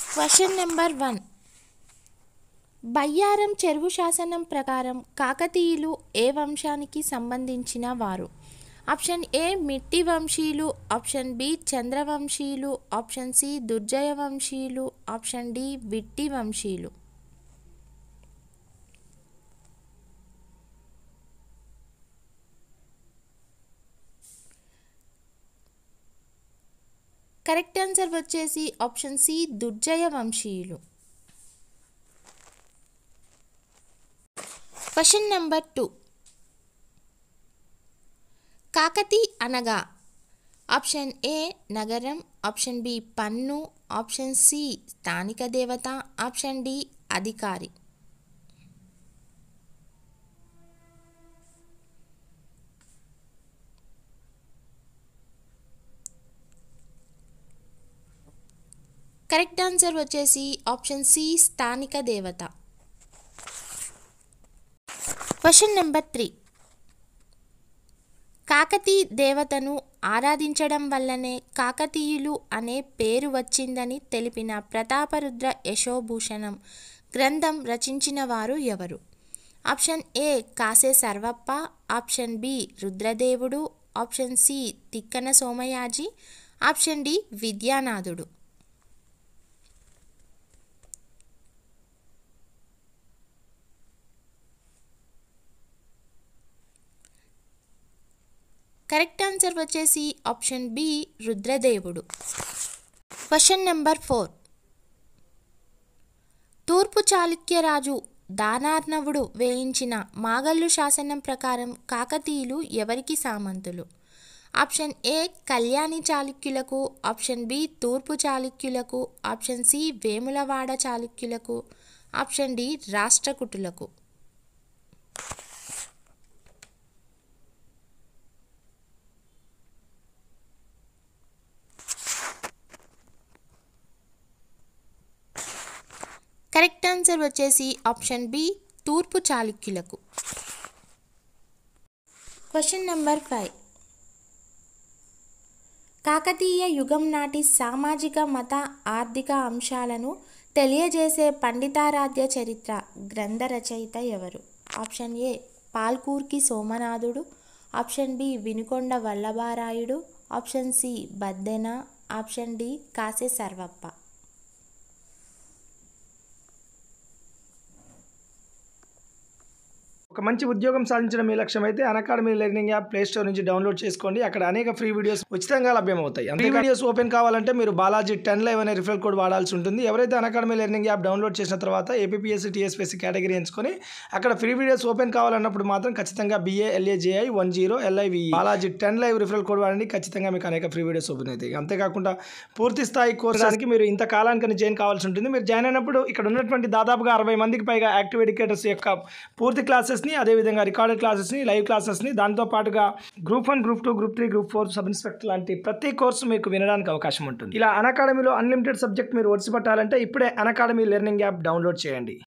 question number one Bayyaram చెరువు శాసనం ప్రకారం కాకతీయులు ఏ వంశానికి సంబంధించిన వారు ఆప్షన్ ఏ మిట్టి వంశీయులు ఆప్షన్ బి చంద్రవంశీయులు ఆప్షన్ సి దుర్జయ వంశీయులు ఆప్షన్ డి విట్టి వంశీయులు కరెక్ట్ ఆన్సర్ వచ్చేసి ఆప్షన్ సి దుర్జయ వంశీయులు క్వశ్చన్ నెంబర్ టూ కాకతి అనగా ఆప్షన్ ఏ నగరం ఆప్షన్ బి పన్ను ఆప్షన్ సి స్థానిక దేవత ఆప్షన్ డి అధికారి కరెక్ట్ ఆన్సర్ వచ్చేసి ఆప్షన్ సి స్థానిక దేవత క్వశ్చన్ నెంబర్ త్రీ కాకతీ దేవతను ఆరాధించడం వల్లనే కాకతీయులు అనే పేరు వచ్చిందని తెలిపిన ప్రతాపరుద్ర యశోభూషణం గ్రంథం రచించిన వారు ఎవరు option A Kase Sarvappa option B రుద్రదేవుడు option C Tikkana Somayaji option D విద్యానాథుడు కరెక్ట్ ఆన్సర్ వచ్చేసి ఆప్షన్ బి రుద్రదేవుడు క్వశ్చన్ నెంబర్ ఫోర్ తూర్పు చాళుక్యరాజు దానార్ణవుడు వేయించిన మాగల్లు శాసనం ప్రకారం కాకతీయులు ఎవరికి సామంతులు ఆప్షన్ ఏ కళ్యాణి చాళుక్యులకు ఆప్షన్ బి తూర్పు చాళుక్యులకు ఆప్షన్ సి వేములవాడ చాళుక్యులకు ఆప్షన్ డి రాష్ట్రకూటులకు కరెక్ట్ ఆన్సర్ వచ్చేసి ఆప్షన్ బి తూర్పు చాళుక్యులకు క్వశ్చన్ నెంబర్ ఫైవ్ కాకతీయ యుగం నాటి సామాజిక మత ఆర్థిక అంశాలను తెలియజేసే పండితారాధ్య చరిత్ర గ్రంథ రచయిత ఎవరు ఆప్షన్ ఏ పాల్కూర్కి సోమనాథుడు ఆప్షన్ బి వినుకొండ వల్లభారాయుడు option C Baddena option D Kase Sarvappa ఒక మంచి ఉద్యోగం సాధించడం మీ లక్ష్యం అయితే academy learning app play store నుంచి డౌన్లోడ్ చేసుకోండి అక్కడ అనేక ఫ్రీ వీడియోస్ ఉచితంగా లభ్యమవుతాయి ఫ్రీ వీడియోస్ ఓపెన్ కావాలంటే మీరు బాలాజీ టెన్ లైవ్ అనే రిఫరల్ కోడ్ వాడాల్సి ఉంటుంది ఎవరైతే అకాడమీ లెర్నింగ్ యాప్ డౌన్లోడ్ చేసిన తర్వాత ఏపీఎస్సీ టీఎస్పీఎస్సీ కేటగిరీ ఎంచుకొని అక్కడ ఫ్రీ వీడియోస్ ఓపెన్ కావాలన్నప్పుడు మాత్రం ఖచ్చితంగా B A L A J I one zero L I V Balaji ten live referral code వాడండి ఖచ్చితంగా మీకు అనేక ఫ్రీ వీడియోస్ ఓపెన్ అవుతాయి అంతేకాకుండా పూర్తి స్థాయి కోర్సానికి మీరు ఇంత కాలానికి జాయిన్ కావాల్సి ఉంటుంది మీరు జాయిన్ అయినప్పుడు ఇక్కడ ఉన్నటువంటి దాదాపుగా అరవై మందికి పైగా యాక్టివ్ ఎడ్యుకేటర్స్ యొక్క పూర్తి క్లాసెస్ని అదేవిధంగా రికార్డెడ్ క్లాసెస్ని లైవ్ క్లాసెస్ని దాంతో పాటుగా group one group two group three group four sub inspector లాంటి ప్రతి కోర్సు మీకు వినడానికి అవకాశం ఉంటుంది ఇలా అకాడమీలో అన్లిమిటెడ్ సబ్జెక్ట్ మీరు ఒడిసి పట్టాలంటే ఇప్పుడే అకాడమీ లెర్నింగ్ యాప్ డౌన్లోడ్ చేయండి